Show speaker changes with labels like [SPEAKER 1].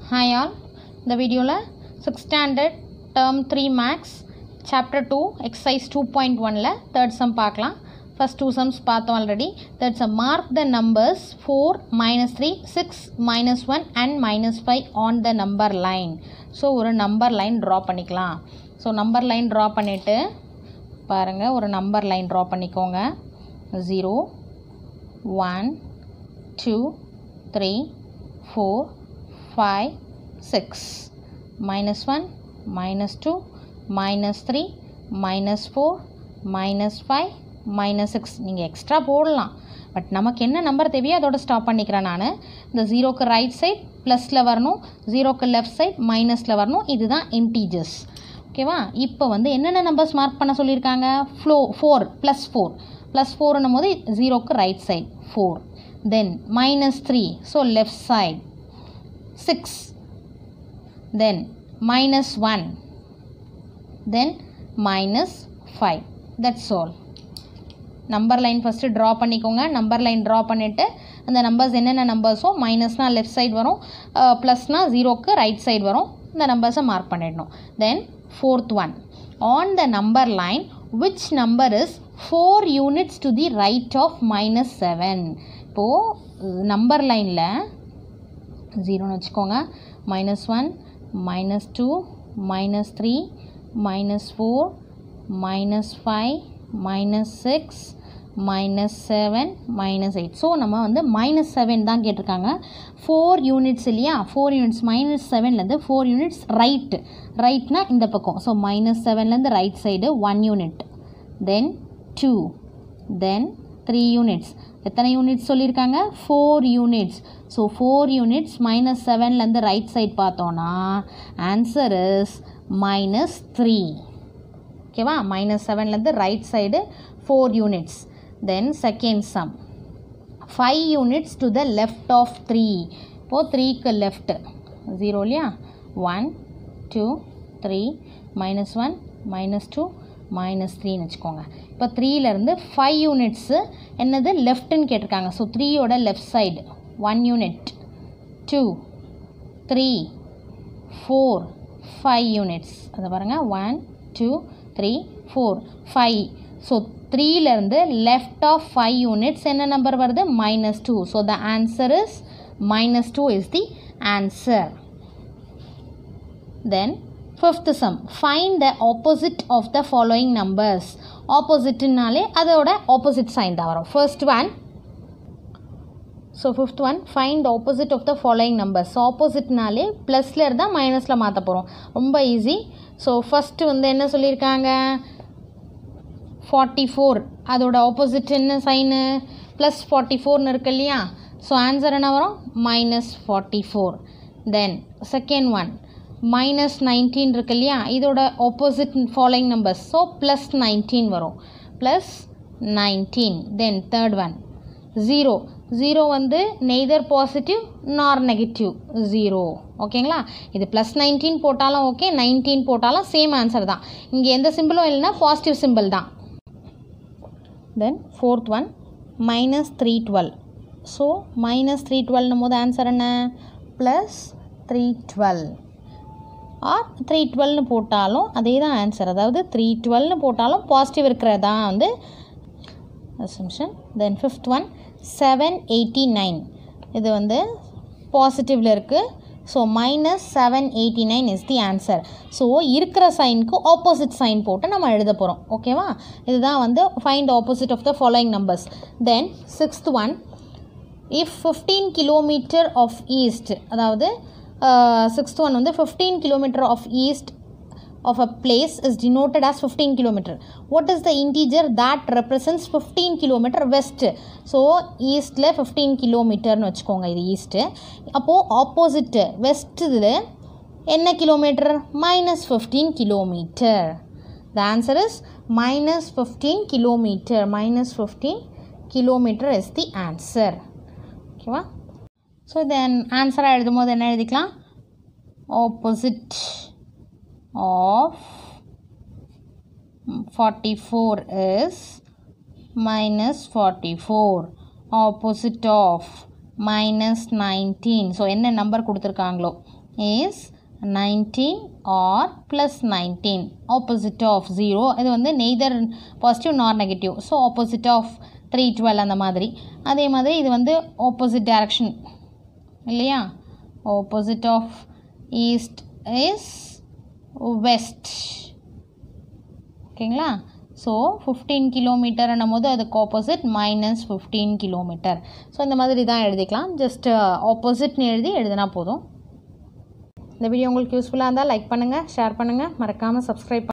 [SPEAKER 1] hi all இந்த வீடியோவில் six standard term three maths chapter two exercise two point ஒனில் third sum பார்க்கலாம் first two sums பார்த்தோம் already third sum mark the numbers four minus three six minus one and minus five on the number line so ஒரு number line draw பண்ணிக்கலாம் ஸோ number line draw பண்ணிவிட்டு பாருங்கள் ஒரு number line draw பண்ணிக்கோங்க zero one two three four five six minus one minus two minus three minus four minus five minus six நீங்கள் extra போடலாம் but நமக்கு என்ன நம்பர் தேவையோ அதோட ஸ்டாப் பண்ணிக்கிறேன் நான் இந்த ஜீரோக்கு ரைட் சைட் ப்ளஸில் வரணும் ஜீரோக்கு லெஃப்ட் சைட் மைனஸில் வரணும் இதுதான் இன்டீஜர்ஸ் ஓகேவா இப்போ வந்து என்னென்ன நம்பர்ஸ் மார்க் பண்ண சொல்லியிருக்காங்க ஃப்ளோ ஃபோர் ப்ளஸ் ஃபோர் ப்ளஸ் ஃபோர்னும் போது ஜீரோக்கு right side four then minus three so left side six then minus one then minus five that's all number line first draw பண்ணிக்கோங்க நம்பர் லைன் ட்ரா பண்ணிவிட்டு அந்த numbers என்னென்ன நம்பர்ஸோ மைனஸ்னால் லெஃப்ட் சைடு வரும் ப்ளஸ்னால் ஜீரோக்கு right side வரும் இந்த நம்பர்ஸை மார்க் பண்ணிடணும் then fourth one on the number line which number is four units to the right of minus seven இப்போது நம்பர் லைனில் ஜீரோன்னு வச்சுக்கோங்க minus one minus two minus three minus four minus five minus six minus seven minus eight so நம்ம வந்து minus seven தான் கேட்டிருக்காங்க four units இல்லையா four units minus செவன்லேருந்து ஃபோர் யூனிட்ஸ் ரைட்டு ரைட்னா இந்த பக்கம் ஸோ மைனஸ் செவன்லேருந்து ரைட் சைடு ஒன் யூனிட் தென் டூ தென் த்ரீ யூனிட்ஸ் எத்தனை யூனிட்ஸ் சொல்லியிருக்காங்க four units so four units minus செவன்லேருந்து ரைட் சைட் பார்த்தோன்னா ஆன்சர் இஸ் மைனஸ் த்ரீ ஓகேவா மைனஸ் செவன்லேருந்து right side four units then second sum five units to the left of three இப்போது த்ரீக்கு left zero இல்லையா one two three minus one minus two minus த்ரீன்னு வச்சுக்கோங்க இப்போ த்ரீலேருந்து five units என்னது லெஃப்ட்டுன்னு கேட்டிருக்காங்க ஸோ த்ரீயோட left side one unit two three four five units அதை பாருங்கள் one two three four five so த்ரீலேருந்து லெஃப்ட் ஆஃப் ஃபைவ் யூனிட்ஸ் என்ன நம்பர் வருது minus two so the answer is minus two is the answer then fifth sum find the opposite of the following numbers ஆப்போசிட்னாலே அதோட opposite sign தான் வரும் first one so fifth one find opposite of the following numbers ஆப்போசிட்னாலே ப்ளஸில் இருந்தால் மைனஸில் மாற்ற போகிறோம் ரொம்ப ஈஸி ஸோ ஃபஸ்ட்டு வந்து என்ன சொல்லியிருக்காங்க ஃபார்ட்டி ஃபோர் அதோட ஆப்போசிட் என்ன சைனு ப்ளஸ் ஃபார்ட்டி ஃபோர்னு இருக்கு இல்லையா ஸோ ஆன்சர் என்ன வரும் minus forty four then second one minus nineteen இருக்கு இல்லையா இதோட opposite following numbers so plus nineteen வரும் plus nineteen then third one zero zero வந்து neither positive nor negative zero ஓகேங்களா இது ப்ளஸ் நைன்டீன் போட்டாலும் ஓகே நைன்டீன் போட்டாலும் சேம் ஆன்சர் தான் இங்கே எந்த சிம்பிளும் இல்லைன்னா பாசிட்டிவ் சிம்பிள் தான் then fourth one minus three twelve so minus three டுவெல்னும் போது ஆன்சர் என்ன plus three twelve or three டுவெல்னு போட்டாலும் அதே தான் ஆன்சர் அதாவது த்ரீ டுவெல்னு போட்டாலும் பாசிட்டிவ் இருக்கிறது தான் வந்து assumption then fifth one seven eighty nine இது வந்து பாசிட்டிவில் இருக்குது so minus seven eighty nine is the answer so இருக்கிற சைனுக்கு ஆப்போசிட் சைன் போட்டு நம்ம எழுத போகிறோம் ஓகேவா இதுதான் வந்து find opposite of the following numbers then sixth one if fifteen kilometre of east அதாவது சிக்ஸ்த் ஒன் வந்து fifteen kilometre of east of a place is denoted as 15 kilometer what is the integer that represents 15 kilometer west so ஈஸ்டில் fifteen கிலோமீட்டர்னு வச்சுக்கோங்க இது east அப்போது opposite west இதில் என்ன kilometre minus fifteen kilometre the answer is minus fifteen kilometre minus fifteen kilometre is the answer ஓகேவா so then ஆன்சராக எழுதும் போது என்ன எழுதிக்கலாம் opposite of 44 is minus 44 opposite of minus nineteen so என்ன நம்பர் கொடுத்துருக்காங்களோ is nineteen or plus nineteen opposite of zero இது வந்து neither positive nor negative so opposite of three twelve அந்த மாதிரி அதே மாதிரி இது வந்து ஆப்போசிட் டைரக்ஷன் இல்லையா opposite of east is west ஓகேங்களா ஸோ ஃபிஃப்டீன் கிலோமீட்டர்னும் போது அதுக்கு opposite minus fifteen kilometre so இந்த மாதிரி தான் எழுதிக்கலாம் ஜஸ்ட் ஆப்போசிட்னு எழுதி எழுதினா போதும் இந்த வீடியோ உங்களுக்கு யூஸ்ஃபுல்லாக இருந்தால் லைக் பண்ணுங்கள் ஷேர் பண்ணுங்கள் மறக்காமல் சப்ஸ்கிரைப்